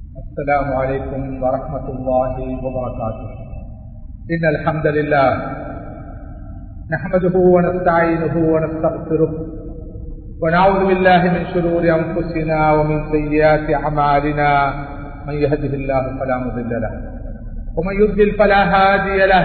السلام عليكم ورحمة الله وبركاته إن الحمد لله نحمده ونستعينه ونستغفره ونعوذ بالله من شرور أنفسنا ومن سيئات أعمالنا من يهده الله فلا مضل له ومن يضلل فلا هادي له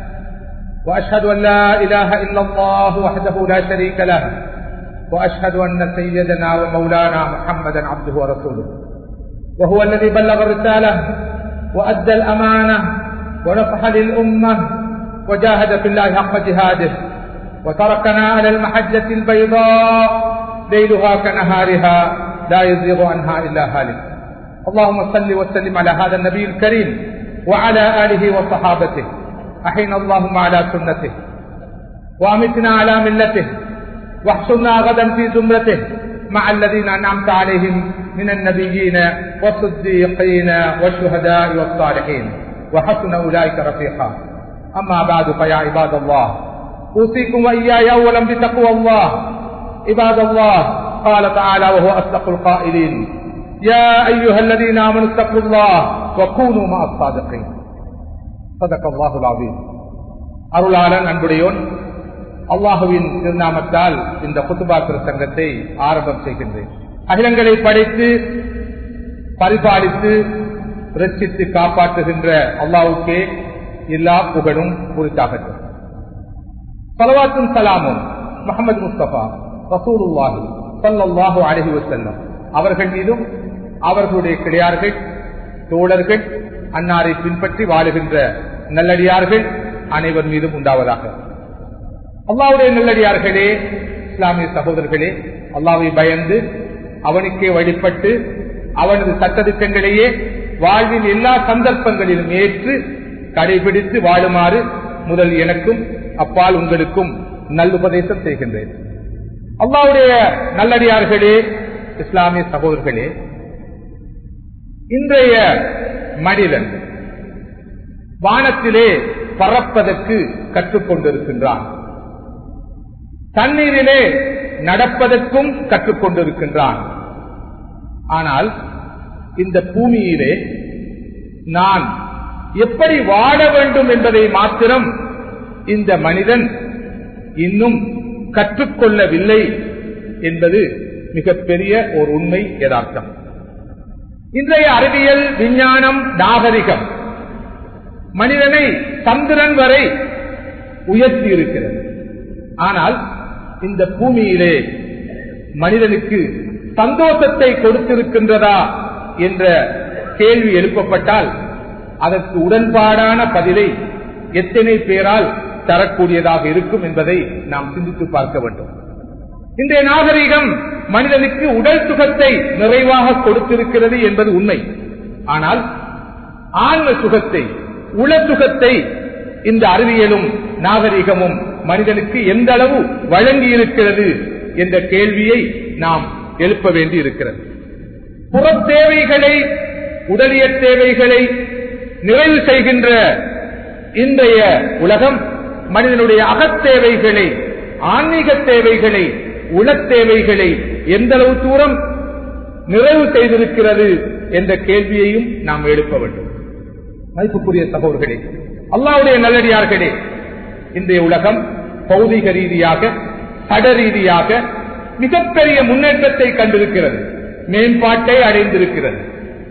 وأشهد أن لا إله إلا الله وحده لا شريك له وأشهد أن سيدنا ومولانا محمدا عبده ورسوله وهو الذي بلغ الرسالة وأدى الأمانة ونصح للأمة وجاهد في الله حق جهاده وتركنا على المحجة البيضاء ليلها كنهارها لا يزيغ عنها إلا هالك اللهم صل وسلم على هذا النبي الكريم وعلى آله وصحابته أحينا اللهم على سنته وأمتنا على ملته واحشرنا غدا في زمرته مع الذين أنعمت عليهم من النبيين والصديقين والشهداء والصالحين وحسن أولئك رفيقا أما بعد فيا عباد الله أوصيكم وإياي أولا بتقوى الله عباد الله قال تعالى وهو أصدق القائلين يا أيها الذين آمنوا اتقوا الله وكونوا مع الصادقين صدق الله العظيم அருளாளன் அன்புடையோன் அல்லாஹுவின் திருநாமத்தால் இந்த குத்துபா பிரசங்கத்தை ஆரம்பம் செய்கின்றேன் அகிலங்களை படைத்து பரிபாலித்து ரட்சித்து காப்பாற்றுகின்ற அல்லாவுக்கே எல்லா புகழும் குறித்தாகட்டும் பலவாத்தும் சலாமும் முகமது முஸ்தபா ரசூலுல்லாஹி சல்லாஹூ அழகி வசல்லம் அவர்கள் மீதும் அவர்களுடைய கிளையார்கள் தோழர்கள் அன்னாரை பின்பற்றி வாழுகின்ற நல்லடியார்கள் அனைவர் மீதும் உண்டாவதாக அல்லாவுடைய நல்லடியார்களே இஸ்லாமிய சகோதரர்களே அல்லாவை பயந்து அவனுக்கே வழிபட்டு அவனது சட்டத்திட்டங்களையே வாழ்வின் எல்லா சந்தர்ப்பங்களிலும் ஏற்று கடைபிடித்து வாழுமாறு முதல் எனக்கும் அப்பால் உங்களுக்கும் நல்லுபதேசம் செய்கின்றேன் அல்லாவுடைய நல்லடியார்களே இஸ்லாமிய சகோதரர்களே இன்றைய மனிதன் வானத்திலே பறப்பதற்கு கற்றுக்கொண்டிருக்கின்றான் தண்ணீரிலே நடப்பதற்கும் கற்றுக்கொண்டிருக்கின்றான் ஆனால் இந்த பூமியிலே நான் எப்படி வாழ வேண்டும் என்பதை மாத்திரம் இந்த மனிதன் இன்னும் கற்றுக்கொள்ளவில்லை என்பது மிகப்பெரிய ஒரு உண்மை யதார்த்தம் இன்றைய அறிவியல் விஞ்ஞானம் நாகரிகம் மனிதனை சந்திரன் வரை உயர்த்தி இருக்கிறது ஆனால் இந்த பூமியிலே மனிதனுக்கு சந்தோஷத்தை கொடுத்திருக்கின்றதா என்ற கேள்வி எழுப்பப்பட்டால் அதற்கு உடன்பாடான பதிலை எத்தனை பேரால் தரக்கூடியதாக இருக்கும் என்பதை நாம் சிந்தித்து பார்க்க வேண்டும் இன்றைய நாகரிகம் மனிதனுக்கு உடல் சுகத்தை நிறைவாக கொடுத்திருக்கிறது என்பது உண்மை ஆனால் ஆன்ம சுகத்தை உள சுகத்தை இந்த அறிவியலும் நாகரிகமும் மனிதனுக்கு எந்த அளவு வழங்கி இருக்கிறது என்ற கேள்வியை நாம் எழுப்ப வேண்டி இருக்கிறது புற தேவைகளை உடலிய தேவைகளை நிறைவு செய்கின்ற இன்றைய உலகம் மனிதனுடைய அகத்தேவைகளை ஆன்மீக தேவைகளை உளத்தேவைகளை எந்த அளவு தூரம் நிறைவு செய்திருக்கிறது என்ற கேள்வியையும் நாம் எழுப்ப வேண்டும் மதிப்புக்குரிய சகோதரர்களே அல்லாவுடைய நல்லடியார்களே இன்றைய உலகம் பௌதிக ரீதியாக சட ரீதியாக மிகப்பெரிய முன்னேற்றத்தை கண்டிருக்கிறது மேம்பாட்டை அடைந்திருக்கிறது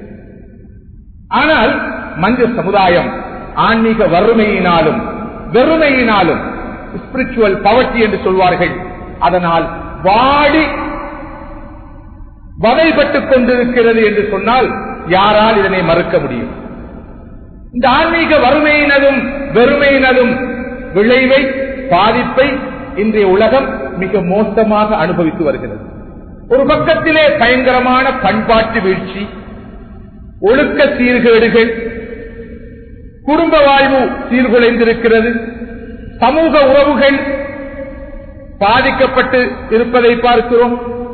ஆனால் மனித சமுதாயம் ஆன்மீக வறுமையினாலும் வெறுமையினாலும் ஸ்பிரிச்சுவல் பவர்ட்டி என்று சொல்வார்கள் அதனால் வாடி வதைப்பட்டுக் கொண்டிருக்கிறது என்று சொன்னால் யாரால் இதனை மறுக்க முடியும் இந்த ஆன்மீக வறுமையினதும் வெறுமையினதும் விளைவை பாதிப்பை இன்றைய உலகம் மிக மோசமாக அனுபவித்து வருகிறது ஒரு பக்கத்திலே பயங்கரமான பண்பாட்டு வீழ்ச்சி ஒழுக்க சீர்கேடுகள் குடும்ப வாழ்வு சீர்குலைந்திருக்கிறது சமூக உறவுகள் பாதிக்கப்பட்டு இருப்பதை பார்க்கிறோம்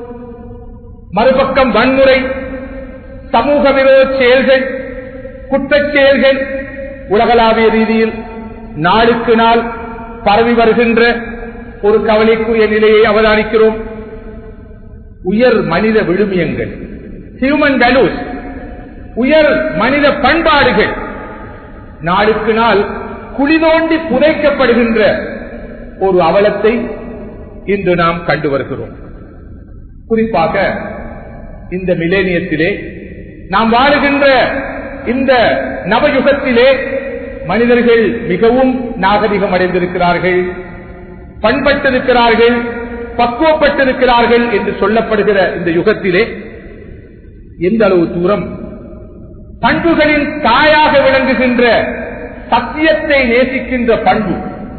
மறுபக்கம் வன்முறை சமூக விரோத செயல்கள் குற்றச் செயல்கள் உலகளாவிய ரீதியில் நாளுக்கு நாள் பரவி வருகின்ற ஒரு கவலைக்குரிய நிலையை அவதானிக்கிறோம் உயர் மனித விழுமியங்கள் ஹியூமன் வேல்யூஸ் உயர் மனித பண்பாடுகள் நாளுக்கு நாள் குழி தோண்டி புதைக்கப்படுகின்ற ஒரு அவலத்தை இன்று நாம் கண்டு வருகிறோம் குறிப்பாக இந்த மிலேனியத்திலே நாம் வாழுகின்ற இந்த நவயுகத்திலே மனிதர்கள் மிகவும் நாகரிகம் அடைந்திருக்கிறார்கள் பண்பட்டிருக்கிறார்கள் பக்குவப்பட்டிருக்கிறார்கள் என்று சொல்லப்படுகிற இந்த யுகத்திலே எந்த அளவு தூரம் பண்புகளின் தாயாக விளங்குகின்ற சத்தியத்தை நேசிக்கின்ற பண்பு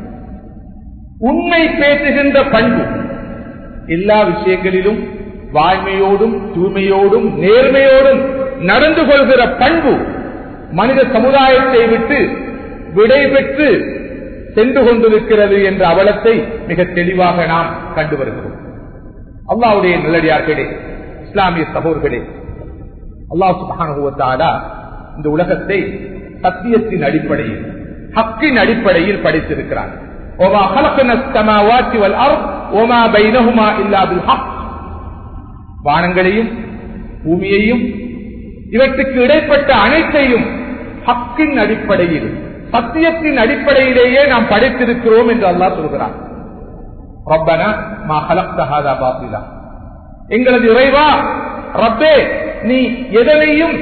உண்மை பேசுகின்ற பண்பு எல்லா விஷயங்களிலும் வாய்மையோடும் தூய்மையோடும் நேர்மையோடும் நடந்து கொள்கிற பண்பு மனித சமுதாயத்தை விட்டு விடை பெற்று சென்று கொண்டிருக்கிறது என்ற அவலத்தை மிக தெளிவாக நாம் கண்டு வருகிறோம் அல்லாவுடைய நல்லடியார்களே இஸ்லாமிய சகோதர்களே அல்லாஹ் சுபானுவத்தாடா இந்த உலகத்தை சத்தியத்தின் அடிப்படையில் ஹக்கின் அடிப்படையில் படைத்திருக்கிறார் وما خلقنا السماوات والارض وما بينهما الا بالحق வானங்களையும் பூமியையும் இவற்றுக்கு இடைப்பட்ட அனைத்தையும் ஹக்கின் அடிப்படையில் சத்தியத்தின் அடிப்படையிலேயே நாம் படைத்திருக்கிறோம் என்று அல்லாஹ் சொல்கிறார் ரப்பனா மா ஹலக்தஹாதா பாத்திலா எங்களது இறைவா ரப்பே நீ எதனையும்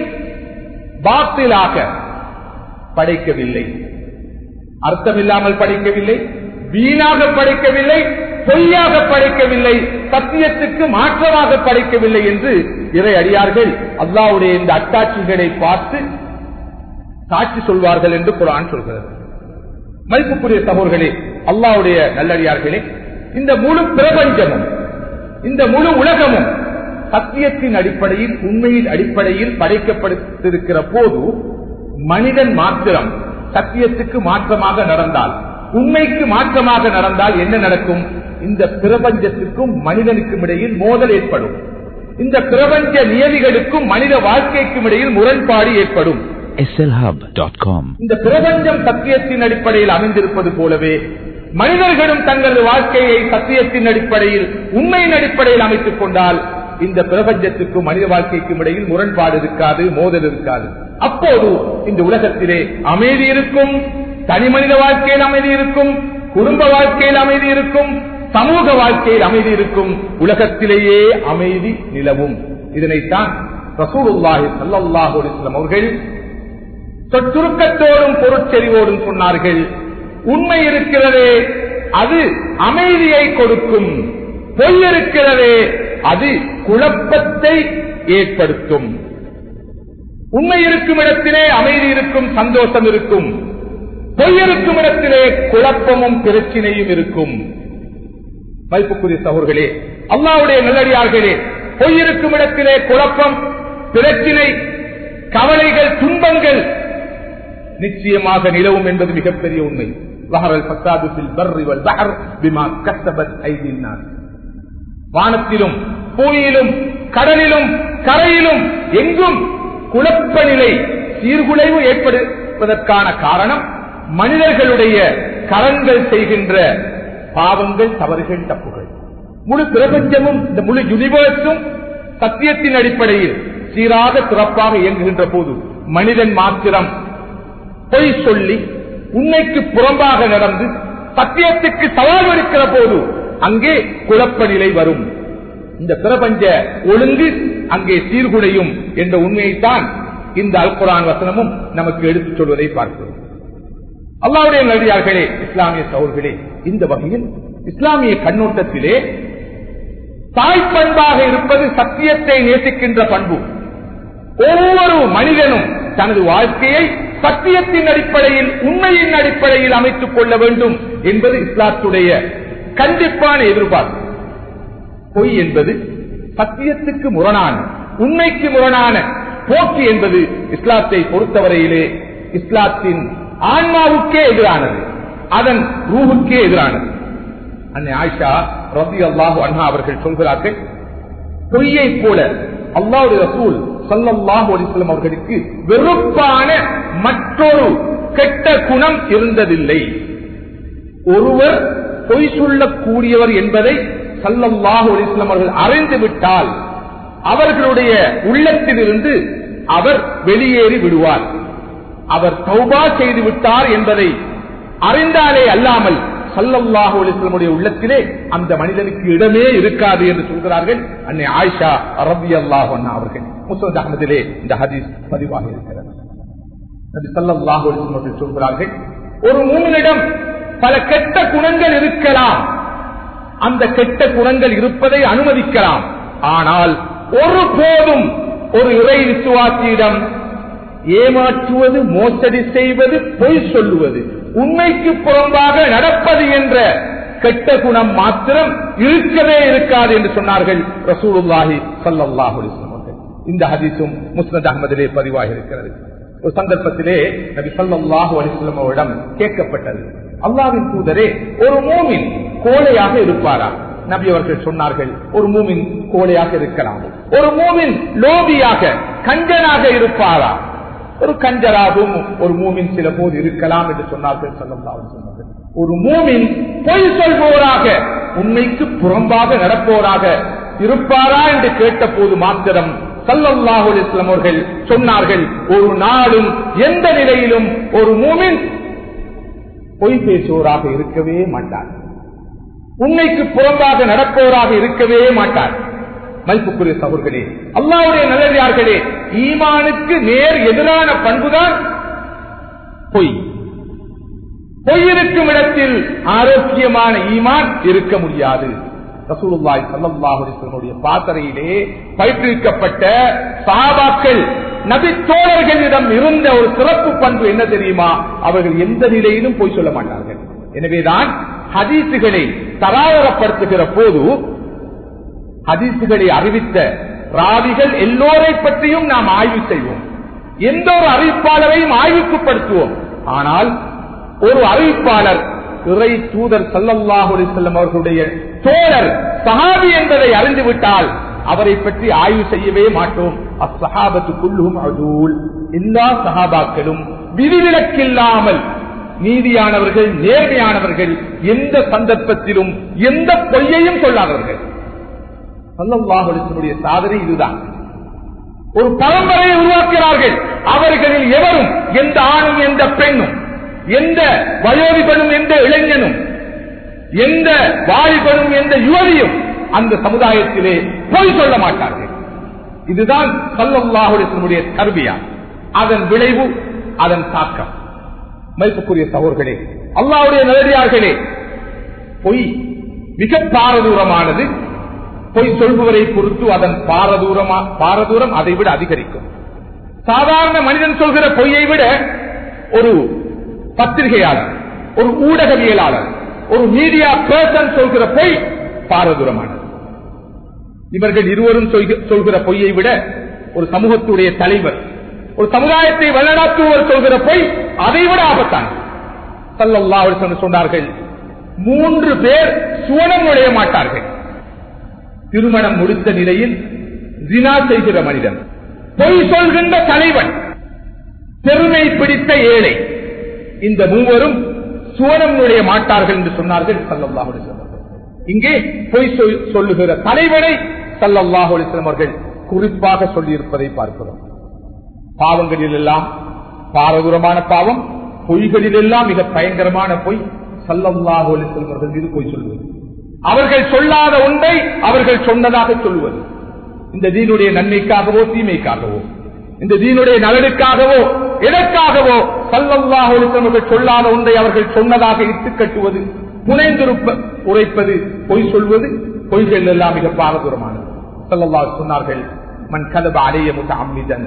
பாத்திலாக படைக்கவில்லை அர்த்தமில்லாமல் படைக்கவில்லை வீணாக படைக்கவில்லை பொய்யாக படைக்கவில்லை சத்தியத்துக்கு மாற்றமாக படைக்கவில்லை என்று இறை அடியார்கள் அல்லாவுடைய இந்த அட்டாட்சிகளை பார்த்து சாட்சி சொல்வார்கள் என்று குரான் சொல்கிறது மதிப்புக்குரிய சகோதர்களே அல்லாவுடைய நல்லடியார்களே இந்த முழு பிரபஞ்சமும் இந்த முழு உலகமும் சத்தியத்தின் அடிப்படையில் உண்மையின் அடிப்படையில் படைக்கப்பட்டிருக்கிற போது மனிதன் மாத்திரம் சத்தியத்துக்கு மாற்றமாக நடந்தால் உண்மைக்கு மாற்றமாக நடந்தால் என்ன நடக்கும் இந்த பிரபஞ்சத்துக்கும் மனிதனுக்கும் இடையில் மோதல் ஏற்படும் இந்த பிரபஞ்ச நியதிகளுக்கும் மனித வாழ்க்கைக்கும் இடையில் முரண்பாடு ஏற்படும் slhub.com இந்த பிரபஞ்சம் சத்தியத்தின் அடிப்படையில் அமைந்திருப்பது போலவே மனிதர்களும் தங்களது வாழ்க்கையை சத்தியத்தின் அடிப்படையில் உண்மையின் அடிப்படையில் அமைத்துக் கொண்டால் இந்த பிரபஞ்சத்துக்கும் மனித வாழ்க்கைக்கும் இடையில் முரண்பாடு இருக்காது மோதல் இருக்காது அப்போது இந்த உலகத்திலே அமைதி இருக்கும் தனி மனித வாழ்க்கையில் அமைதி இருக்கும் குடும்ப வாழ்க்கையில் அமைதி இருக்கும் சமூக வாழ்க்கையில் அமைதி இருக்கும் உலகத்திலேயே அமைதி நிலவும் இதனைத்தான் ரசூலுல்லாஹி ஸல்லல்லாஹு அலைஹி வஸல்லம் அவர்கள் சொற்றுருக்கத்தோடும் பொருட்செறிவோடும் சொன்னார்கள் உண்மை இருக்கிறதே அது அமைதியை கொடுக்கும் பொய் இருக்கிறதே அது குழப்பத்தை ஏற்படுத்தும் உண்மை இருக்கும் இடத்திலே அமைதி இருக்கும் சந்தோஷம் இருக்கும் பொய் இருக்கும் இடத்திலே குழப்பமும் பிரச்சினையும் இருக்கும் மதிப்புக்குரிய சகோர்களே அல்லாவுடைய நல்லடியார்களே பொய் இருக்கும் இடத்திலே குழப்பம் பிரச்சினை கவலைகள் துன்பங்கள் நிச்சயமாக நிலவும் என்பது மிகப்பெரிய உண்மை வஹரல் ஃபஸாது ஃபில் பர்ரி வல் பஹர் பிமா கஸபத் ஐதின் நாஸ் வானத்திலும் பூமியிலும் கடலிலும் கரையிலும் எங்கும் குழப்ப நிலை சீர்குலைவு ஏற்படுவதற்கான காரணம் மனிதர்களுடைய கரங்கள் செய்கின்ற பாவங்கள் தவறுகள் தப்புகள் முழு பிரபஞ்சமும் இந்த முழு யூனிவர்ஸும் சத்தியத்தின் அடிப்படையில் சீராக சிறப்பாக இயங்குகின்ற போது மனிதன் மாத்திரம் பொய் சொல்லி உண்மைக்கு புறம்பாக நடந்து சத்தியத்துக்கு சவால் இருக்கிற போது அங்கே குழப்ப நிலை வரும் இந்த பிரபஞ்ச ஒழுங்கு அங்கே சீர்குலையும் என்ற உண்மையைத்தான் இந்த அல்குரான் வசனமும் நமக்கு எடுத்துச் சொல்வதை பார்க்கிறோம் அல்லாவுடைய நடிகார்களே இஸ்லாமிய சகோதர்களே இந்த வகையில் இஸ்லாமிய கண்ணோட்டத்திலே தாய்ப்பண்பாக இருப்பது சத்தியத்தை நேசிக்கின்ற பண்பு ஒவ்வொரு மனிதனும் தனது வாழ்க்கையை சத்தியத்தின் அடிப்படையில் உண்மையின் அடிப்படையில் அமைத்துக் கொள்ள வேண்டும் என்பது இஸ்லாத்துடைய கண்டிப்பான எதிர்பார்ப்பு பொய் என்பது சத்தியத்துக்கு முரணான உண்மைக்கு முரணான போக்கு என்பது இஸ்லாத்தை பொறுத்தவரையிலே இஸ்லாத்தின் ஆன்மாவுக்கே எதிரானது அதன் ரூவுக்கே எதிரானது அன்னை ஆயிஷா ரபி அல்லாஹு அண்ணா அவர்கள் சொல்கிறார்கள் பொய்யை போல அல்லாவுடைய ரசூல் சல்லல்லாஹு அலிஸ்லம் அவர்களுக்கு வெறுப்பான மற்றொரு கெட்ட குணம் இருந்ததில்லை ஒருவர் பொய் சொல்லக்கூடியவர் என்பதை சல்லல்லாஹு அலிஸ்லம் அவர்கள் அறிந்து விட்டால் அவர்களுடைய உள்ளத்திலிருந்து அவர் வெளியேறி விடுவார் அவர் தௌபா செய்து விட்டார் என்பதை அறிந்தாலே அல்லாமல் சல்லல்லாஹு அலிஸ்லமுடைய உள்ளத்திலே அந்த மனிதனுக்கு இடமே இருக்காது என்று சொல்கிறார்கள் அன்னை ஆயிஷா ரபி அல்லாஹ் அவர்கள் முசோத் அகமதிலே இந்த ஹதீஸ் பதிவாக இருக்கிறது நபி ஸல்லல்லாஹு அலைஹி வஸல்லம் அவர்கள் சொல்கிறார்கள் ஒரு மூமினிடம் பல கெட்ட குணங்கள் இருக்கலாம் அந்த கெட்ட குணங்கள் இருப்பதை அனுமதிக்கலாம் ஆனால் ஒருபோதும் ஒரு இறை விசுவாசியிடம் ஏமாற்றுவது மோசடி செய்வது பொய் சொல்லுவது உண்மைக்கு புறம்பாக நடப்பது என்ற கெட்ட குணம் மாத்திரம் இருக்கவே இருக்காது என்று சொன்னார்கள் ரசூலுல்லாஹி ஸல்லல்லாஹு அலைஹி வஸல்லம் அவர்கள். இந்த ஹதீஸும் முஸ்னத் அகமதிலே பதிவாக இருக்கிறது ஒரு சந்தர்ப்பத்திலே நபி ஸல்லல்லாஹு அலைஹி வஸல்லம் அவரிடம் கேட்கப்பட்டது அல்லாஹ்வின் தூதரே ஒரு மூமின் கோழையாக இருப்பாரா நபி அவர்கள் சொன்னார்கள் ஒரு மூமின் கோழையாக இருக்கலாம் ஒரு மூமின் லோபியாக கஞ்சனாக இருப்பாரா ஒரு கஞ்சராகவும் ஒரு மூமின் சில போது இருக்கலாம் என்று சொன்னார்கள் ஸல்லல்லாஹு அலைஹி வஸல்லம் அவர்கள். ஒரு மூமின் பொய் சொல்பவராக உண்மைக்கு புறம்பாக நடப்பவராக இருப்பாரா என்று கேட்ட போது மாத்திரம் சல்லல்லாஹு அலைஹி வஸல்லம் அவர்கள் சொன்னார்கள் ஒரு நாளும் எந்த நிலையிலும் ஒரு மூமின் பொய் பேசுவோராக இருக்கவே மாட்டார் உண்மைக்கு புறம்பாக நடப்பவராக இருக்கவே மாட்டார் மதிப்புக்குரிய சகோதரர்களே அல்லாவுடைய நல்லதார்களே ஈமானுக்கு நேர் எதிரான பண்புதான் பொய் பொய் இருக்கும் இடத்தில் ஆரோக்கியமான ஈமான் இருக்க முடியாது ரசூலுல்லாஹி ஸல்லல்லாஹு அலைஹி வஸல்லம் பாத்தரையிலே பயிற்றுவிக்கப்பட்ட சஹாபாக்கள் நபி தோழர்களிடம் இருந்த ஒரு சிறப்பு பண்பு என்ன தெரியுமா அவர்கள் எந்த நிலையிலும் பொய் சொல்ல மாட்டார்கள் எனவேதான் ஹதீசுகளை தராதரப்படுத்துகிற போது ஹதீசுகளை அறிவித்த ராவிகள் எல்லோரை பற்றியும் நாம் ஆய்வு செய்வோம் எந்த ஒரு அறிவிப்பாளரையும் ஆய்வுக்குப்படுத்துவோம் ஆனால் ஒரு அறிவிப்பாளர் இறை தூதர் சல்லல்லாஹு அலைஹி வஸல்லம் அவர்களுடைய தோழர் சஹாபி என்பதை அறிந்துவிட்டால் அவரை பற்றி ஆய்வு செய்யவே மாட்டோம் அஸ்ஸஹாபத்து குல்லுஹும் அதூல் எல்லா சஹாபாக்களும் விதிவிலக்கில்லாமல் நீதியானவர்கள் நேர்மையானவர்கள் எந்த சந்தர்ப்பத்திலும் எந்த பொய்யையும் சொல்லாதவர்கள் சல்லல்லாஹுடைய சாதனை இதுதான் ஒரு பரம்பரையை உருவாக்கிறார்கள் அவர்களில் எவரும் எந்த ஆணும் எந்த பெண்ணும் எந்த வயோதிபனும் எந்த இளைஞனும் எந்த வாலிபனும் எந்த யுவதியும் அந்த சமுதாயத்திலே பொய் சொல்ல மாட்டார்கள் இதுதான் சல்லல்லாஹுடைய கருவியா அதன் விளைவு அதன் தாக்கம் மதிப்புக்குரிய சகோர்களே அல்லாவுடைய நிலடியார்களே பொய் மிக பாரதூரமானது பொய் சொல்பவரை பொறுத்து அதன் பாரதூரமா பாரதூரம் அதை விட அதிகரிக்கும் சாதாரண மனிதன் சொல்கிற பொய்யை விட ஒரு பத்திரிகையாளர் ஒரு ஊடகவியலாளர் ஒரு மீடியா பர்சன் சொல்கிற பொய் பாரதூரமானது இவர்கள் இருவரும் சொல்கிற பொய்யை விட ஒரு சமூகத்துடைய தலைவர் ஒரு சமுதாயத்தை வழிநடத்துவர் சொல்கிற பொய் அதை விட ஆபத்தான் சல்லல்லா சொன்னார்கள் மூன்று பேர் சுவனம் நுழைய மாட்டார்கள் திருமணம் முடித்த நிலையில் ஜினா செய்கிற மனிதன் பொய் சொல்கின்ற தலைவன் பெருமை பிடித்த ஏழை இந்த மூவரும் சுவனம் நுழைய மாட்டார்கள் என்று சொன்னார்கள் சல்லல்லாஹு இங்கே பொய் சொல்லுகிற தலைவனை சல்லல்லாஹு அலிஸ்லாம் அவர்கள் குறிப்பாக சொல்லியிருப்பதை பார்க்கிறோம் பாவங்களில் எல்லாம் பாரதூரமான பாவம் பொய்களில் எல்லாம் மிக பயங்கரமான பொய் சல்லல்லாஹு அலிஸ்லாம் அவர்கள் மீது பொய் சொல்வது அவர்கள் சொல்லாத ஒன்றை அவர்கள் சொன்னதாக சொல்வது இந்த தீனுடைய நன்மைக்காகவோ தீமைக்காகவோ இந்த தீனுடைய நலனுக்காகவோ எதற்காகவோ சல்லல்லாஹு அலிஸ்லாம் சொல்லாத ஒன்றை அவர்கள் சொன்னதாக இட்டு கட்டுவது புனைந்திருப்ப உரைப்பது பொய் சொல்வது பொய்கள் எல்லாம் மிக பாரதூரமானது சல்லல்லா சொன்னார்கள் மண் கதப அலைய முக அம்மிதன்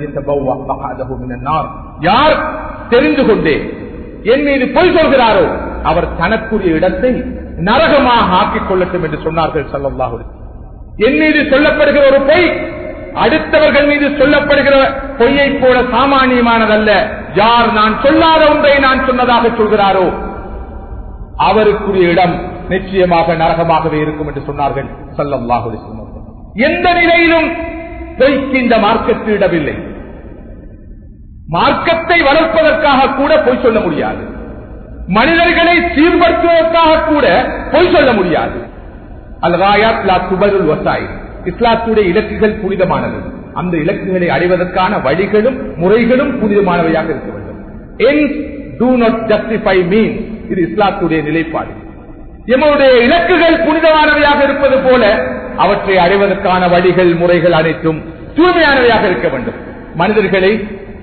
யார் தெரிந்து கொண்டே என் மீது பொய் சொல்கிறாரோ அவர் தனக்குரிய இடத்தை நரகமாக ஆக்கிக் கொள்ளட்டும் என்று சொன்னார்கள் சல்லல்லாஹு என் மீது சொல்லப்படுகிற ஒரு பொய் அடுத்தவர்கள் மீது சொல்லப்படுகிற பொய்யை போல சாமானியமானதல்ல யார் நான் சொல்லாத ஒன்றை நான் சொன்னதாக சொல்கிறாரோ அவருக்குரிய இடம் நிச்சயமாக நரகமாகவே இருக்கும் என்று சொன்னார்கள் சல்லல்லாஹு எந்த நிலையிலும் பொய்க்கு இந்த மார்க்கத்தில் இடமில்லை மார்க்கத்தை வளர்ப்பதற்காக கூட பொய் சொல்ல முடியாது மனிதர்களை சீர்படுத்துவதற்காக கூட பொய் சொல்ல முடியாது அல்காயாத் லா குபருல் வசாய் இஸ்லாத்துடைய இலக்குகள் புனிதமானது அந்த இலக்குகளை அடைவதற்கான வழிகளும் முறைகளும் புனிதமானவையாக இருக்க வேண்டும் ends do not justify means இது இஸ்லாத்துடைய நிலைப்பாடு எம்முடைய இலக்குகள் புனிதமானவையாக இருப்பது போல அவற்றை அடைவதற்கான வழிகள் முறைகள் அனைத்தும் தூய்மையானவையாக இருக்க வேண்டும் மனிதர்களை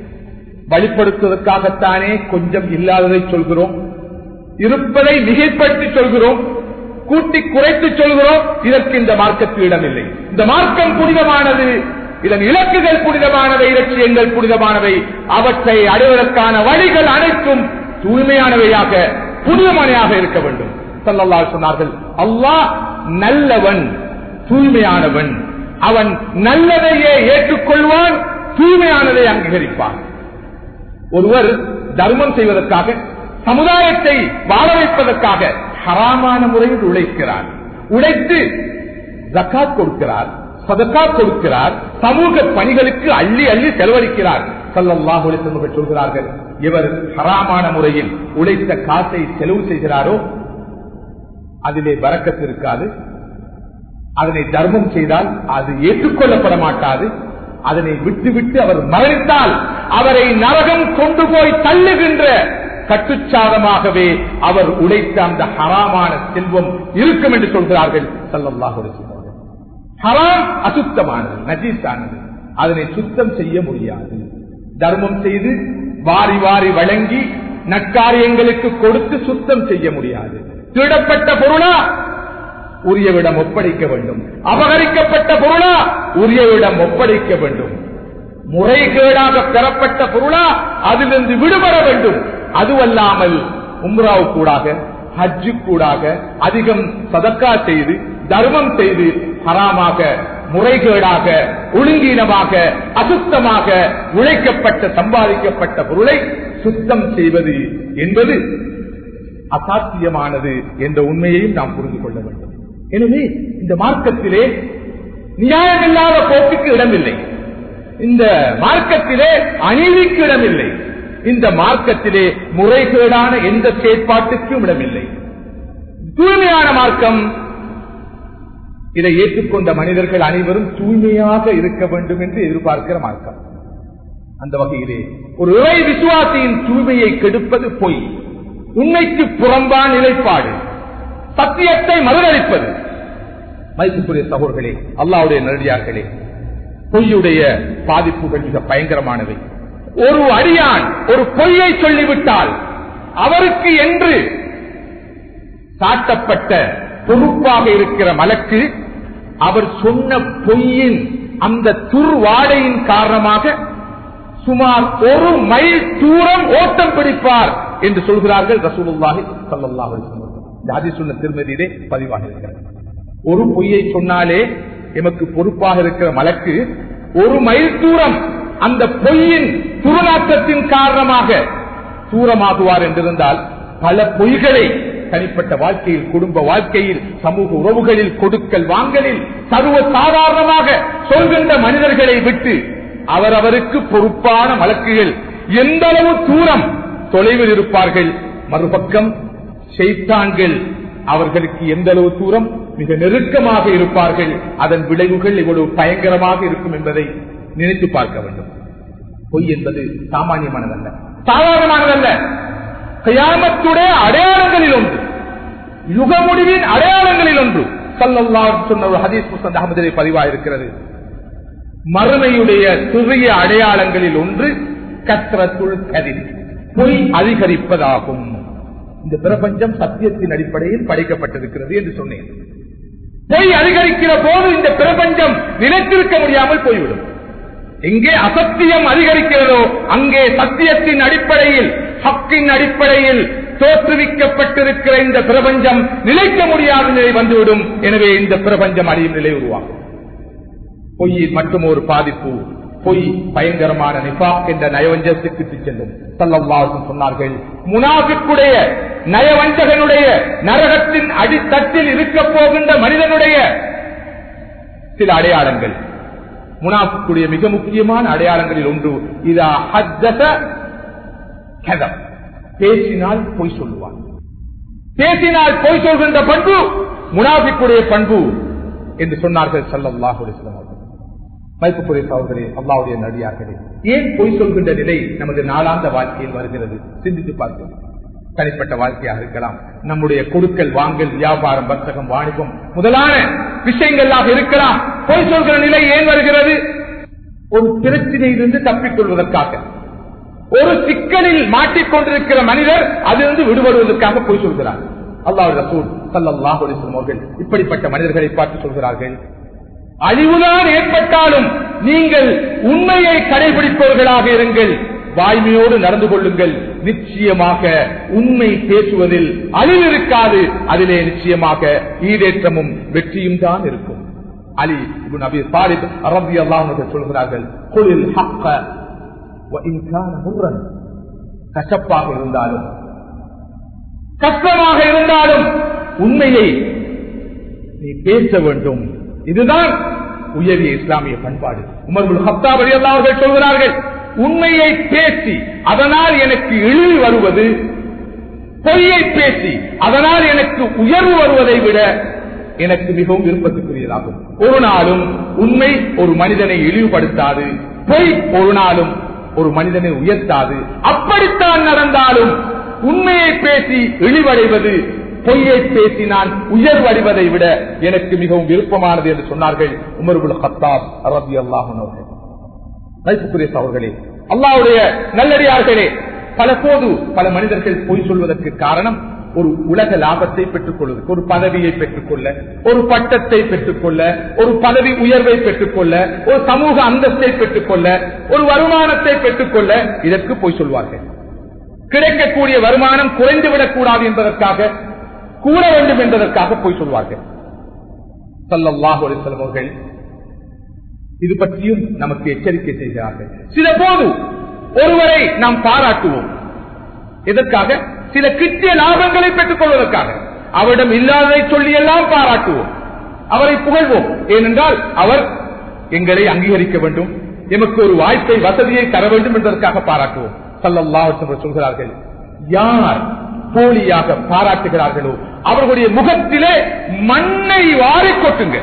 வழிப்படுத்துவதற்காகத்தானே கொஞ்சம் இல்லாததை சொல்கிறோம் இருப்பதை மிகைப்படுத்தி சொல்கிறோம் கூட்டி குறைத்து சொல்கிறோம் இதற்கு இந்த மார்க்கத்தில் இடமில்லை இந்த மார்க்கம் புனிதமானது இதன் இலக்குகள் புனிதமானவை இலட்சியங்கள் புனிதமானவை அவற்றை அடைவதற்கான வழிகள் அனைத்தும் தூய்மையானவையாக புனிதமானவையாக இருக்க வேண்டும் சல்லல்லா சொன்னார்கள் அல்லாஹ் நல்லவன் தூய்மையானவன் அவன் நல்லதையே ஏற்றுக்கொள்வான் தூய்மையானதை அங்கீகரிப்பான் ஒருவர் தர்மம் செய்வதற்காக சமுதாயத்தை வாழ வைப்பதற்காக ஹராமான முறையில் உழைக்கிறார் உழைத்து ஜக்காத் கொடுக்கிறார் சதக்கா கொடுக்கிறார் சமூக பணிகளுக்கு அள்ளி அள்ளி செலவழிக்கிறார் சல்லல்லாஹு அலைஹி வஸல்லம் சொல்கிறார்கள் இவர் ஹராமான முறையில் உழைத்த காசை செலவு செய்கிறாரோ அதிலே வரக்கத்து இருக்காது அதனை தர்மம் செய்தால் அது ஏற்றுக்கொள்ளப்பட மாட்டாது அதனை விட்டுவிட்டு அவர் மரணித்தால் அவரை நரகம் கொண்டு போய் தள்ளுகின்ற கட்டுச்சாதமாகவே அவர் உழைத்த அந்த ஹராமான செல்வம் இருக்கும் என்று சொல்கிறார்கள் சல்லல்லாஹு அலைஹி வஸல்லம் ஹராம் அசுத்தமானது நஜீஸானது அதனை சுத்தம் செய்ய முடியாது தர்மம் செய்து வாரி வாரி வழங்கி நற்காரியங்களுக்கு கொடுத்து சுத்தம் செய்ய முடியாது திருடப்பட்ட பொருளா உரியவிடம் ஒப்படைக்க வேண்டும் அபகரிக்கப்பட்ட பொருளா உரியவிடம் ஒப்படைக்க வேண்டும் முறைகேடாக பெறப்பட்ட பொருளா அதிலிருந்து விடுபட வேண்டும் அதுவல்லாமல் உம்ராவு கூடாக ஹஜ்ஜு கூடாக அதிகம் சதக்கா செய்து தர்மம் செய்து ஹராமாக முறைகேடாக ஒழுங்கீனமாக அசுத்தமாக உழைக்கப்பட்ட சம்பாதிக்கப்பட்ட பொருளை சுத்தம் செய்வது என்பது அசாத்தியமானது என்ற உண்மையையும் நாம் புரிந்து கொள்ள வேண்டும் எனவே இந்த மார்க்கத்திலே நியாயமில்லாத போக்குக்கு இடமில்லை இந்த மார்க்கத்திலே அநீதிக்கு இடமில்லை இந்த மார்க்கத்திலே முறைகேடான எந்த செயற்பாட்டுக்கும் இடமில்லை தூய்மையான மார்க்கம் இதை ஏற்றுக்கொண்ட மனிதர்கள் அனைவரும் தூய்மையாக இருக்க வேண்டும் என்று எதிர்பார்க்கிற மார்க்கம் அந்த வகையிலே ஒரு இறை விசுவாசியின் தூய்மையை கெடுப்பது பொய் உண்மைக்கு புறம்பான நிலைப்பாடு சத்தியத்தை மறுதளிப்பது மதிப்புக்குரிய சகோதர்களே அல்லாவுடைய நடிகார்களே பொய்யுடைய பாதிப்புகள் மிக பயங்கரமானவை ஒரு அடியான் ஒரு பொய்யை சொல்லிவிட்டால் அவருக்கு என்று சாட்டப்பட்ட பொறுப்பாக இருக்கிற மலக்கு அவர் சொன்ன பொய்யின் அந்த துர்வாடையின் காரணமாக சுமார் ஒரு மைல் தூரம் ஓட்டம் பிடிப்பார் என்று சொல்கிறார்கள் ரசூலுல்லாஹி ஸல்லல்லாஹு அலைஹி வஸல்லம் இந்த ஹதீஸ் சொன்ன திருமதியிலே பதிவாக இருக்கிறது ஒரு பொய்யை சொன்னாலே எமக்கு பொறுப்பாக இருக்கிற மலக்கு ஒரு மைல் தூரம் அந்த பொய்யின் துருநாற்றத்தின் காரணமாக தூரமாகுவார் என்றிருந்தால் பல பொய்களை தனிப்பட்ட வாழ்க்கையில் குடும்ப வாழ்க்கையில் சமூக உறவுகளில் கொடுக்கல் வாங்கலில் சர்வ சாதாரணமாக சொல்கின்ற மனிதர்களை விட்டு அவரவருக்கு பொறுப்பான வழக்குகள் எந்த அளவு தூரம் தொலைவில் இருப்பார்கள் மறுபக்கம் செய்தான்கள் அவர்களுக்கு எந்த அளவு தூரம் மிக நெருக்கமாக இருப்பார்கள் அதன் விளைவுகள் இவ்வளவு பயங்கரமாக இருக்கும் என்பதை நினைத்து பார்க்க வேண்டும் பொய் என்பது சாமானியமானதல்ல சாதாரணமானதல்ல கயாமத்துடைய அடையாளங்களில் ஒன்று யுக முடிவின் அடையாளங்களில் ஒன்று சல்லல்லா சொன்ன ஒரு ஹதீஸ் முசந்த் அகமதிலே பதிவாயிருக்கிறது மறுமையுடைய சிறிய அடையாளங்களில் ஒன்று கத்திரத்துள் கதிர் பொய் அதிகரிப்பதாகும் இந்த பிரபஞ்சம் சத்தியத்தின் அடிப்படையில் படைக்கப்பட்டிருக்கிறது என்று சொன்னேன் பொய் அதிகரிக்கிற போது இந்த பிரபஞ்சம் நிலைத்திருக்க முடியாமல் போய்விடும் எங்கே அசத்தியம் அதிகரிக்கிறதோ அங்கே சத்தியத்தின் அடிப்படையில் ஹக்கின் அடிப்படையில் தோற்றுவிக்கப்பட்டிருக்கிற இந்த பிரபஞ்சம் நிலைக்க முடியாத நிலை வந்துவிடும் எனவே இந்த பிரபஞ்சம் அழியும் நிலை உருவாகும் பொய்யில் மட்டும் ஒரு பாதிப்பு பொய் பயங்கரமான நிபாக் என்ற நயவஞ்சத்துக்கு செல்லும் சல்லல்லாஹும் சொன்னார்கள் முனாஃபிக்குடைய நயவஞ்சகனுடைய நரகத்தின் அடித்தட்டில் இருக்க போகின்ற மனிதனுடைய சில அடையாளங்கள் முனாஃபிக்குடைய மிக முக்கியமான அடையாளங்களில் ஒன்று இதா ஹத்தத கதம் பேசினால் பொய் சொல்லுவான் பேசினால் பொய் சொல்கின்ற பண்பு முனாஃபிக்குடைய பண்பு என்று சொன்னார்கள் சல்லல்லாஹு அலைஹி வஸல்லம் அவர்கள். மதிப்புக்குரிய சகோதரே அல்லாவுடைய நடிகார்களே ஏன் பொய் சொல்கின்ற நிலை நமது நாளாந்த வாழ்க்கையில் வருகிறது சிந்தித்து பார்க்கிறோம் தனிப்பட்ட வாழ்க்கையாக இருக்கலாம் நம்முடைய கொடுக்கல் வாங்கல் வியாபாரம் வர்த்தகம் வாணிபம் முதலான விஷயங்களாக இருக்கலாம் பொய் சொல்கிற நிலை ஏன் வருகிறது ஒரு பிரச்சனையிலிருந்து தப்பிக் கொள்வதற்காக ஒரு சிக்கலில் மாட்டிக்கொண்டிருக்கிற மனிதர் அதிலிருந்து விடுபடுவதற்காக பொய் சொல்கிறார் அல்லாஹ் ரசூல் சல்லாஹ் அவர்கள் இப்படிப்பட்ட மனிதர்களை பார்த்து சொல்கிறார்கள் அழிவுதான் ஏற்பட்டாலும் நீங்கள் உண்மையை கடைபிடிப்பவர்களாக இருங்கள் வாய்மையோடு நடந்து கொள்ளுங்கள் நிச்சயமாக உண்மை பேசுவதில் அழிவு இருக்காது அதிலே நிச்சயமாக ஈடேற்றமும் வெற்றியும் தான் இருக்கும் அலி இப்னு அபி தாலிப் ரலியல்லாஹு அன்ஹு சொல்கிறார்கள் குலில் ஹக்க வ இன் கான முர்ரன் கசப்பாக இருந்தாலும் கஷ்டமாக இருந்தாலும் உண்மையை நீ பேச வேண்டும் இதுதான் உயரிய இஸ்லாமிய பண்பாடு உமர்புல் ஹப்தாப் அலி அவர்கள் சொல்கிறார்கள் உண்மையை பேசி அதனால் எனக்கு இழிவு வருவது பொய்யை பேசி அதனால் எனக்கு உயர்வு வருவதை விட எனக்கு மிகவும் விருப்பத்துக்குரியதாகும் ஒரு நாளும் உண்மை ஒரு மனிதனை இழிவுபடுத்தாது பொய் ஒரு நாளும் ஒரு மனிதனை உயர்த்தாது அப்படித்தான் நடந்தாலும் உண்மையை பேசி இழிவடைவது பொய்யை பேசி நான் உயர்வடைவதை விட எனக்கு மிகவும் விருப்பமானது என்று சொன்னார்கள் உமர்புல் ஹத்தாப் ரபி அல்லாஹன் அவர்கள் மதிப்புக்குரிய அவர்களே அல்லாவுடைய நல்லடியார்களே பல போது பல மனிதர்கள் பொய் சொல்வதற்கு காரணம் ஒரு உலக லாபத்தை பெற்றுக் கொள்வதற்கு ஒரு பதவியை பெற்றுக்கொள்ள ஒரு பட்டத்தை பெற்றுக்கொள்ள ஒரு பதவி உயர்வை பெற்றுக்கொள்ள ஒரு சமூக அந்தஸ்தை பெற்றுக்கொள்ள ஒரு வருமானத்தை பெற்றுக்கொள்ள இதற்கு பொய் சொல்வார்கள் கிடைக்கக்கூடிய வருமானம் குறைந்துவிடக் கூடாது என்பதற்காக கூற வேண்டும் என்பதற்காக பொய் சொல்வார்கள் சல்லாஹ் அலிஸ்லம் அவர்கள் இது பற்றியும் நமக்கு எச்சரிக்கை செய்கிறார்கள் சில போது ஒருவரை நாம் பாராட்டுவோம் எதற்காக சில கிட்டிய லாபங்களை பெற்றுக் கொள்வதற்காக அவரிடம் இல்லாததை சொல்லி எல்லாம் பாராட்டுவோம் அவரை புகழ்வோம் ஏனென்றால் அவர் எங்களை அங்கீகரிக்க வேண்டும் எமக்கு ஒரு வாய்ப்பை வசதியை தர வேண்டும் என்பதற்காக பாராட்டுவோம் சல்லல்லா சொல்கிறார்கள் யார் போலியாக பாராட்டுகிறார்களோ அவர்களுடைய முகத்திலே மண்ணை வாரி கொட்டுங்க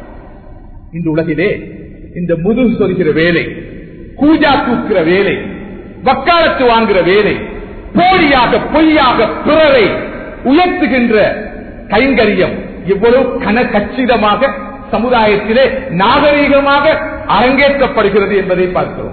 இந்த உலகிலே இந்த முதுகு சொல்கிற வேலை கூஜா தூக்குற வேலை வக்காலத்து வாங்குற வேலை போலியாக பொய்யாக பிறரை உயர்த்துகின்ற கைங்கரியம் எவ்வளவு கனகச்சிதமாக சமுதாயத்திலே நாகரீகமாக அரங்கேற்றப்படுகிறது என்பதை பார்க்கிறோம்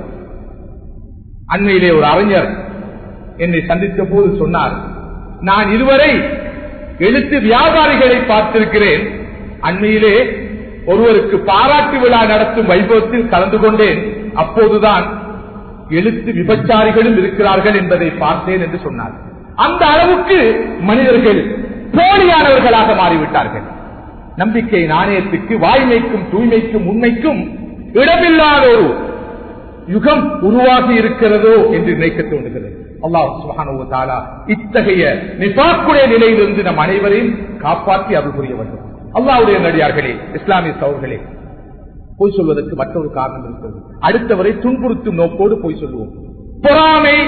அண்மையிலே ஒரு அறிஞர் என்னை சந்தித்த போது சொன்னார் நான் இதுவரை எழுத்து வியாபாரிகளை பார்த்திருக்கிறேன் அண்மையிலே ஒருவருக்கு பாராட்டு விழா நடத்தும் வைபவத்தில் கலந்து கொண்டேன் அப்போதுதான் எழுத்து விபச்சாரிகளும் இருக்கிறார்கள் என்பதை பார்த்தேன் என்று சொன்னார் அந்த அளவுக்கு மனிதர்கள் போலியானவர்களாக மாறிவிட்டார்கள் நம்பிக்கை நாணயத்துக்கு வாய்மைக்கும் தூய்மைக்கும் உண்மைக்கும் இடமில்லாத ஒரு யுகம் உருவாகி இருக்கிறதோ என்று நினைக்க தோன்றுகிறது அல்லாஹ் சுபானுவத்தாலா இத்தகைய நிபாக்குடைய நிலையிலிருந்து நம் அனைவரையும் காப்பாற்றி அருள் புரிய வேண்டும் அல்லாவுடைய நடிகார்களே இஸ்லாமிய சௌர்களே பொய் சொல்வதற்கு மற்றொரு காரணம் இருக்கிறது அடுத்தவரை துன்புறுத்தும் நோக்கோடு பொய் சொல்லுவோம் பொறாமை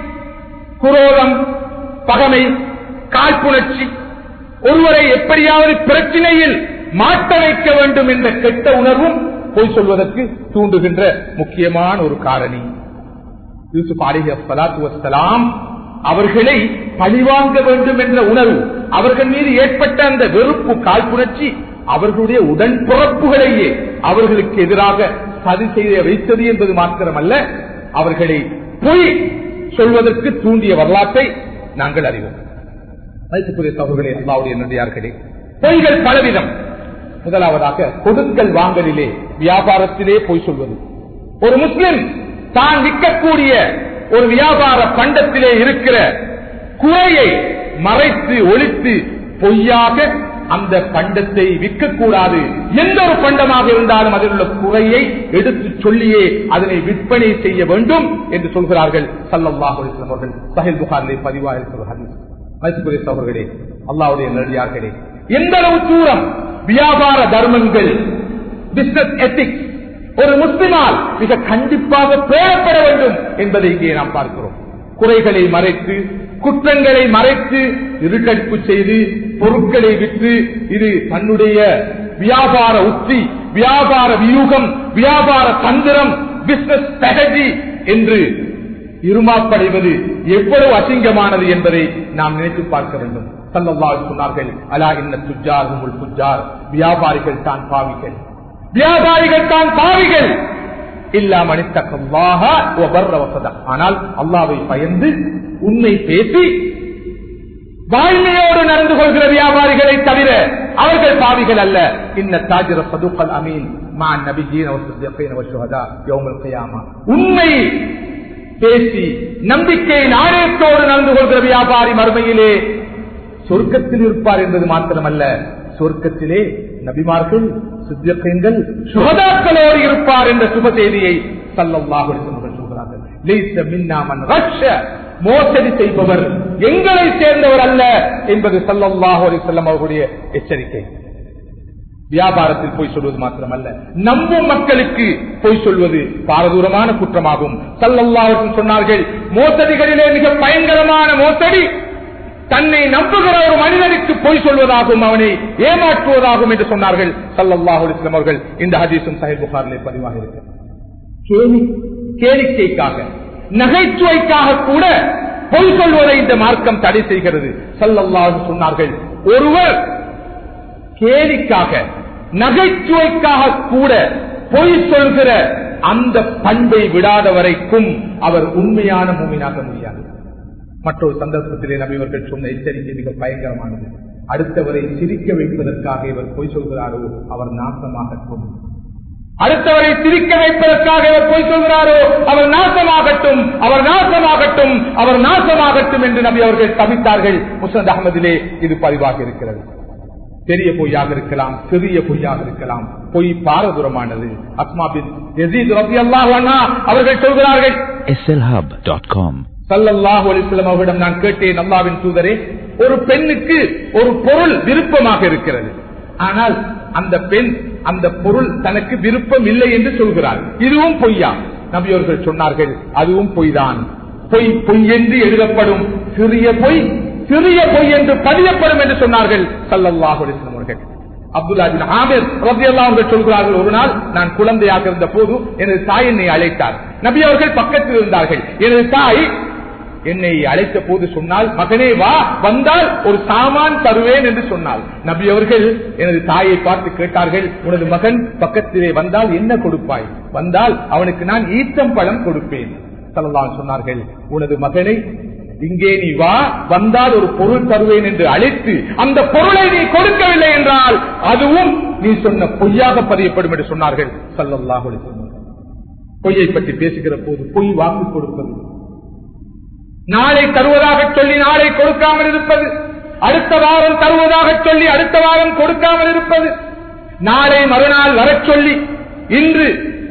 குரோதம் பகமை காழ்ப்புணர்ச்சி ஒருவரை எப்படியாவது பிரச்சனையில் மாட்ட வைக்க வேண்டும் என்ற கெட்ட உணர்வும் பொய் சொல்வதற்கு தூண்டுகின்ற முக்கியமான ஒரு காரணி யூசுப் அலிஹி அஸ்லாத்து வசலாம் அவர்களை பழிவாங்க வேண்டும் என்ற உணர்வு அவர்கள் மீது ஏற்பட்ட அந்த வெறுப்பு காழ்ப்புணர்ச்சி அவர்களுடைய உடன்பிறப்புகளையே அவர்களுக்கு எதிராக சதி செய்ய வைத்தது என்பது மாத்திரமல்ல அவர்களை பொய் சொல்வதற்கு தூண்டிய வரலாற்றை நாங்கள் அறிவோம் மதிப்புக்குரிய சகோதரர்களே அல்லாவுடைய நன்றியார்களே பொய்கள் பலவிதம் முதலாவதாக கொடுக்கல் வாங்கலிலே வியாபாரத்திலே பொய் சொல்வது ஒரு முஸ்லிம் தான் விற்கக்கூடிய ஒரு வியாபார பண்டத்திலே இருக்கிற குறையை மறைத்து ஒழித்து பொய்யாக அந்த பண்டத்தை விற்கக்கூடாது எந்த ஒரு பண்டமாக இருந்தாலும் அதில் உள்ள குறையை எடுத்து சொல்லியே அதனை விற்பனை செய்ய வேண்டும் என்று சொல்கிறார்கள் சல்லாஹ் அவர்கள் சஹில் புகாரிலே பதிவாக இருக்கிறார்கள் மதிப்புரிய சகோதரர்களே அல்லாவுடைய நடிகார்களே எந்த அளவு தூரம் வியாபார தர்மங்கள் பிசினஸ் எத்திக்ஸ் ஒரு முஸ்லிமால் மிக கண்டிப்பாக பேரப்பட வேண்டும் என்பதை இங்கே நாம் பார்க்கிறோம் குறைகளை மறைத்து குற்றங்களை மறைத்து இருட்டடிப்பு செய்து பொருட்களை விற்று இது தன்னுடைய வியாபார உத்தி வியாபார வியூகம் வியாபார தந்திரம் பிசினஸ் ஸ்ட்ராட்டஜி என்று இருமாப்படைவது எவ்வளவு அசிங்கமானது என்பதை நாம் நினைத்து பார்க்க வேண்டும் சல்லல்லாஹு சொன்னார்கள் அலா இன்ன துஜார் உங்கள் துஜார் வியாபாரிகள் தான் பாவிகள் வியாபாரிகள் தான் பாவிகள் இல்லா மனிதக்கல்லாக ஆனால் அல்லாவை பயந்து உண்மை பேசி வாய்மையோடு நடந்து கொள்கிற வியாபாரிகளை தவிர அவர்கள் பாவிகள் அல்ல இன்ன தாஜிர சதுக்கல் அமீன் மான் நபிஜீன் உண்மை பேசி நம்பிக்கை நாணயத்தோடு நடந்து கொள்கிற வியாபாரி மறுமையிலே சொர்க்கத்தில் இருப்பார் என்பது மாத்திரமல்ல சொர்க்கத்திலே நபிமார்கள் சித்தியங்கள் சுகதாக்களோடு இருப்பார் என்ற சுப செய்தியை சல்லல்லாஹு சொல்கிறார்கள் மோசடி செய்பவர் எங்களை சேர்ந்தவர் அல்ல என்பது சல்லல்லாஹு அலிசல்லம் அவர்களுடைய எச்சரிக்கை வியாபாரத்தில் போய் சொல்வது மாத்திரமல்ல நம்பும் மக்களுக்கு போய் சொல்வது பாரதூரமான குற்றமாகும் சல்லல்லாஹு சொன்னார்கள் மோசடிகளிலே மிக பயங்கரமான மோசடி தன்னை நம்புகிற ஒரு மனிதனுக்கு பொய் சொல்வதாகும் அவனை ஏமாற்றுவதாகும் என்று சொன்னார்கள் சல்லல்லாஹு அலிஸ்லாம் அவர்கள் இந்த ஹதீசும் சஹில் புகாரிலே பதிவாக இருக்கிறது கேளிக்கைக்காக நகைச்சுவைக்காக கூட பொய் சொல்வதை இந்த மார்க்கம் தடை செய்கிறது சல்லல்லாஹு சொன்னார்கள் ஒருவர் கேலிக்காக நகைச்சுவைக்காக கூட பொய் சொல்கிற அந்த பண்பை விடாத வரைக்கும் அவர் உண்மையான மூமினாக முடியாது மற்றொரு சந்தர்ப்பத்திலே நபிவர்கள் சொன்ன எச்சரிக்கை மிக பயங்கரமானது அடுத்தவரை சிரிக்க வைப்பதற்காக இவர் பொய் சொல்கிறாரோ அவர் நாசமாகட்டும் அடுத்தவரை சிரிக்க வைப்பதற்காக இவர் பொய் சொல்கிறாரோ அவர் நாசமாகட்டும் அவர் நாசமாகட்டும் அவர் நாசமாகட்டும் என்று நபி அவர்கள் தவித்தார்கள் முசத் அகமதிலே இது பதிவாக இருக்கிறது பெரிய பொய்யாக இருக்கலாம் சிறிய பொய்யாக இருக்கலாம் பொய் பாரதூரமானது அஸ்மாபின் அவர்கள் சொல்கிறார்கள் slhub.com சல்லல்லாஹு அலிஸ்லாம் அவரிடம் நான் கேட்டேன் அல்லாவின் தூதரே ஒரு பெண்ணுக்கு ஒரு பொருள் விருப்பமாக இருக்கிறது ஆனால் அந்த பெண் அந்த பொருள் தனக்கு விருப்பம் இல்லை என்று சொல்கிறார் இதுவும் பொய்யா நபியவர்கள் சொன்னார்கள் அதுவும் பொய்தான் பொய் பொய் என்று எழுதப்படும் சிறிய பொய் சிறிய பொய் என்று பதியப்படும் என்று சொன்னார்கள் சல்லல்லாஹு அலிஸ்லாம் அவர்கள் அப்துல்லாஜின் ஆமீர் அவர்கள் சொல்கிறார்கள் ஒரு நாள் நான் குழந்தையாக இருந்த போது எனது தாய் என்னை அழைத்தார் நபி அவர்கள் பக்கத்தில் இருந்தார்கள் எனது தாய் என்னை அழைத்த போது சொன்னால் மகனே வா வந்தால் ஒரு சாமான் தருவேன் என்று சொன்னால் நபி அவர்கள் எனது தாயை பார்த்து கேட்டார்கள் உனது மகன் பக்கத்திலே வந்தால் என்ன கொடுப்பாய் வந்தால் அவனுக்கு நான் ஈத்தம் பழம் கொடுப்பேன் சொல்லலாம் சொன்னார்கள் உனது மகனை இங்கே நீ வா வந்தால் ஒரு பொருள் தருவேன் என்று அழைத்து அந்த பொருளை நீ கொடுக்கவில்லை என்றால் அதுவும் நீ சொன்ன பொய்யாக பதியப்படும் என்று சொன்னார்கள் சல்லல்லாஹு பொய்யை பற்றி பேசுகிற போது பொய் வாக்கு கொடுப்பது நாளை தருவதாக சொல்லி நாளை கொடுக்காமல் இருப்பது அடுத்த வாரம் தருவதாக சொல்லி அடுத்த வாரம் கொடுக்காமல் இருப்பது நாளை மறுநாள் வரச் சொல்லி இன்று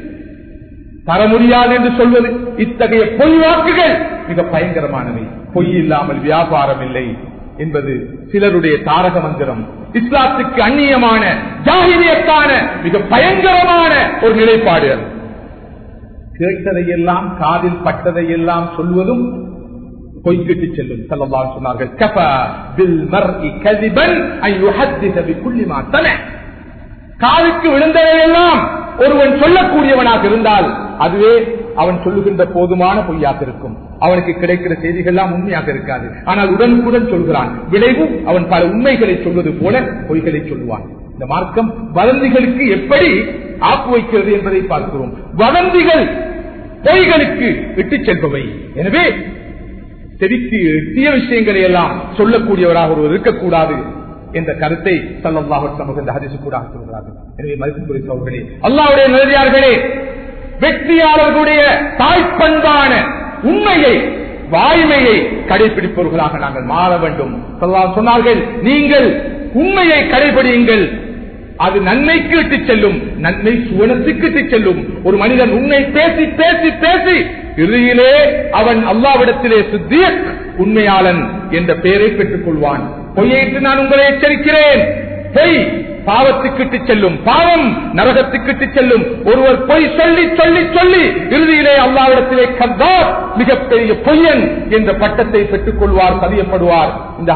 தர முடியாது என்று சொல்வது இத்தகைய பொய் வாக்குகள் மிக பயங்கரமானவை பொய் இல்லாமல் வியாபாரம் இல்லை என்பது சிலருடைய தாரக மந்திரம் இஸ்லாத்துக்கு அந்நியமான ஜாகிரியத்தான மிக பயங்கரமான ஒரு நிலைப்பாடு அது கேட்டதையெல்லாம் காதில் பட்டதையெல்லாம் சொல்வதும் பொய்கிட்டு செல்லும் செல்லலாம் சொன்னார்கள் கஃபா பில் மர்இ கதிபன் அன் யுஹத்திஸ பிகுல்லி மா சமஅ காதுக்கு விழுந்ததையெல்லாம் ஒருவன் சொல்லக்கூடியவனாக இருந்தால் அதுவே அவன் சொல்லுகின்ற போதுமான பொய்யாக இருக்கும் அவனுக்கு கிடைக்கிற செய்திகள்லாம் உண்மையாக இருக்காது ஆனால் உடனுக்குடன் சொல்கிறான் விளைவும் அவன் பல உண்மைகளை சொல்வது போல பொய்களை சொல்லுவான் இந்த மார்க்கம் வதந்திகளுக்கு எப்படி ஆப்பு வைக்கிறது என்பதை பார்க்கிறோம் வதந்திகள் பொய்களுக்கு இட்டுச் செல்பவை எனவே செவிக்கு எட்டிய விஷயங்களை எல்லாம் சொல்லக்கூடியவராக ஒருவர் இருக்கக்கூடாது என்ற கருத்தை சல்லாஹ் சமூக இந்த ஹரிசு கூட சொல்கிறார்கள் எனவே மதிப்பு குறித்தவர்களே அல்லாவுடைய நிலையார்களே வெற்றியாளர்களுடைய தாய்ப்பண்பான உண்மையை வாய்மையை கடைபிடிப்பவர்களாக நாங்கள் மாற வேண்டும் சொன்னார்கள் நீங்கள் உண்மையை கடைபிடியுங்கள் அது நன்மைக்கு இட்டு செல்லும் நன்மை சுவனத்துக்கு இட்டு செல்லும் ஒரு மனிதன் உண்மை பேசி பேசி பேசி இறுதியிலே அவன் அல்லாவிடத்திலே சித்திய உண்மையாளன் என்ற பெயரை பெற்றுக் கொள்வான் பொய்யைட்டு நான் உங்களை எச்சரிக்கிறேன் பொய் பாவத்துக்கிட்டு செல்லும் பாவம் நரகத்துக்கிட்டு செல்லும் ஒருவர் பொய் சொல்லி சொல்லி சொல்லி இறுதியிலே அல்லாவிடத்திலே கத்தார் மிகப்பெரிய பொய்யன் என்ற பட்டத்தை பெற்றுக் கொள்வார் பதியப்படுவார் இந்த ஹதீஸ்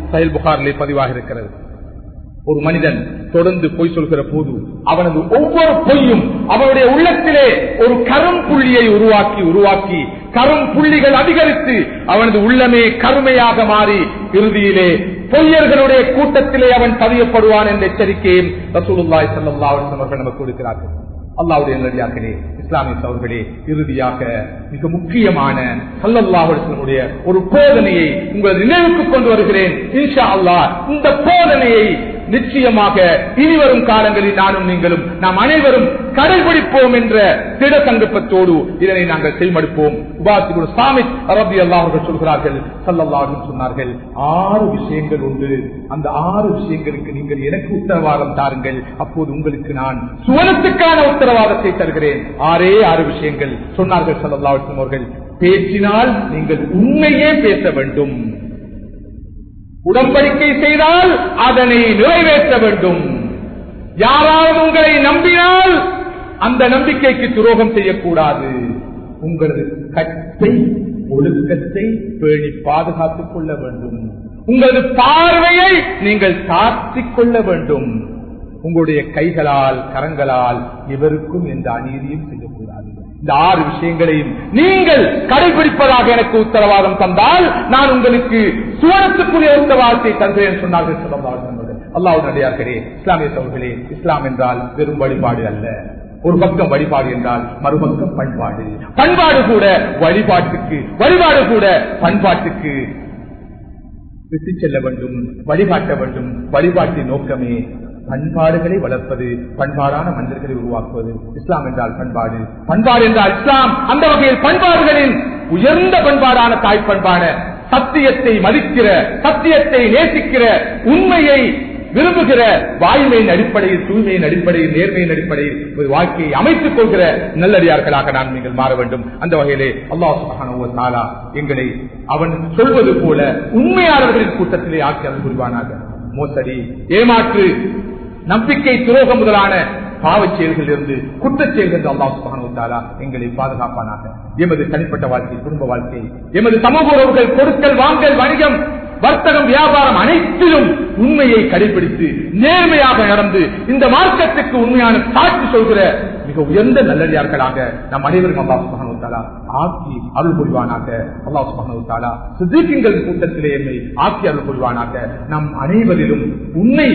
சஹில் புகாரிலே பதிவாக இருக்கிறது ஒரு மனிதன் தொடர்ந்து பொய் சொல்கிற போது அவனது ஒவ்வொரு பொய்யும் அவனுடைய உள்ளத்திலே ஒரு கரும் புள்ளியை உருவாக்கி உருவாக்கி கரும் புள்ளிகள் அதிகரித்து அவனது உள்ளமே கருமையாக மாறி இறுதியிலே பொய்யர்களுடைய கூட்டத்திலே அவன் பதியப்படுவான் என்ற எச்சரிக்கையும் ரசூலுல்லாய் சல்லா அவர்கள் நமக்கு கொடுக்கிறார்கள் அல்லாவுடைய நல்லடியார்களே இஸ்லாமிய சவர்களே இறுதியாக மிக முக்கியமான சல்லல்லாஹுடைய ஒரு போதனையை உங்கள் நினைவுக்கு கொண்டு வருகிறேன் இன்ஷா அல்லாஹ் இந்த போதனையை நிச்சயமாக இனிவரும் காலங்களில் நானும் நீங்களும் நாம் அனைவரும் கடைபிடிப்போம் என்ற திட சங்கப்பத்தோடு இதனை நாங்கள் செய்மடுப்போம் உபாசி சாமி அரபி அல்லாஹர்கள் சொல்கிறார்கள் சல்லல்லாஹும் சொன்னார்கள் ஆறு விஷயங்கள் உண்டு அந்த ஆறு விஷயங்களுக்கு நீங்கள் எனக்கு உத்தரவாதம் தாருங்கள் அப்போது உங்களுக்கு நான் சுவனத்துக்கான உத்தரவாதத்தை தருகிறேன் ஆறே ஆறு விஷயங்கள் சொன்னார்கள் சல்லல்லாஹும் அவர்கள் பேச்சினால் நீங்கள் உண்மையே பேச வேண்டும் உடன்படிக்கை செய்தால் அதனை நிறைவேற்ற வேண்டும் யாராவது உங்களை நம்பினால் அந்த நம்பிக்கைக்கு துரோகம் செய்யக்கூடாது உங்களது கட்டை ஒழுக்கத்தை பேணி பாதுகாத்துக் கொள்ள வேண்டும் உங்களது பார்வையை நீங்கள் தாத்திக் கொள்ள வேண்டும் உங்களுடைய கைகளால் கரங்களால் இவருக்கும் எந்த அநீதியும் செய்யக்கூடாது இந்த ஆறு விஷயங்களையும் நீங்கள் கடைபிடிப்பதாக எனக்கு உத்தரவாதம் தந்தால் நான் உங்களுக்கு சுவனத்துக்குரிய உத்தரவாதத்தை தந்தேன் சொன்னார்கள் சொல்லவார்கள் அல்லாவுடைய இஸ்லாமிய சோழர்களே இஸ்லாம் என்றால் வெறும் வழிபாடு அல்ல ஒரு பக்கம் வழிபாடு என்றால் மறுபக்கம் பண்பாடு பண்பாடு கூட வழிபாட்டுக்கு வழிபாடு கூட பண்பாட்டுக்கு விட்டு செல்ல வேண்டும் வழிகாட்ட வேண்டும் வழிபாட்டின் நோக்கமே பண்பாடுகளை வளர்ப்பது பண்பாடான மனிதர்களை உருவாக்குவது இஸ்லாம் என்றால் பண்பாடு பண்பாடு என்றால் இஸ்லாம் அந்த வகையில் பண்பாடுகளின் உயர்ந்த பண்பாடான தாய் பண்பான சத்தியத்தை மதிக்கிற சத்தியத்தை நேசிக்கிற உண்மையை விரும்புகிற வாய்மையின் அடிப்படையில் தூய்மையின் அடிப்படையில் நேர்மையின் அடிப்படையில் ஒரு வாழ்க்கையை அமைத்துக் கொள்கிற நல்லடியார்களாக நாம் நீங்கள் மாற வேண்டும் அந்த வகையிலே அல்லாஹ் எங்களை அவன் சொல்வது போல உண்மையாளர்களின் கூட்டத்திலே ஆக்கி அவன் புரிவானாக மோசடி ஏமாற்று நம்பிக்கை துரோகம் முதலான பாவச் செயல்களில் இருந்து குற்றச் செயல்கள் அல்லாஹ் சுபானுத்தாலா எங்களை பாதுகாப்பானாக எமது தனிப்பட்ட வாழ்க்கை குடும்ப வாழ்க்கை எமது சமூக உறவுகள் கொடுக்கல் வாங்கல் வணிகம் வர்த்தகம் வியாபாரம் அனைத்திலும் உண்மையை கடைபிடித்து நேர்மையாக நடந்து இந்த மார்க்கத்துக்கு உண்மையான சாட்சி சொல்கிற மிக உயர்ந்த நல்லடியார்களாக நம் அனைவரும் அல்லா சுபானுத்தாலா ஆக்கி அருள் புரிவானாக அல்லா சுபானுத்தாலா சித்திக்கிங்கள் கூட்டத்திலே என்னை ஆக்கி அருள் புரிவானாக நம் அனைவரிலும் உண்மை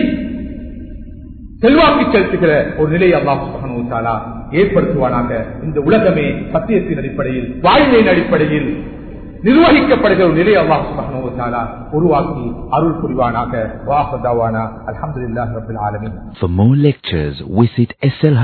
செல்வாக்கு செலுத்துகிற ஒரு நிலையை அல்லாஹ் சுபகனுத்தாலா ஏற்படுத்துவானாக இந்த உலகமே சத்தியத்தின் அடிப்படையில் வாழ்க்கையின் அடிப்படையில் நிர்வகிக்கப்படுகிற ஒரு நிலையை அல்லாஹ் சுபகனுத்தாலா உருவாக்கி அருள் புரிவானாக வாசதாவானா அலமதுல்லாஹ் ரபுல் ஆலமின் For more lectures, visit SL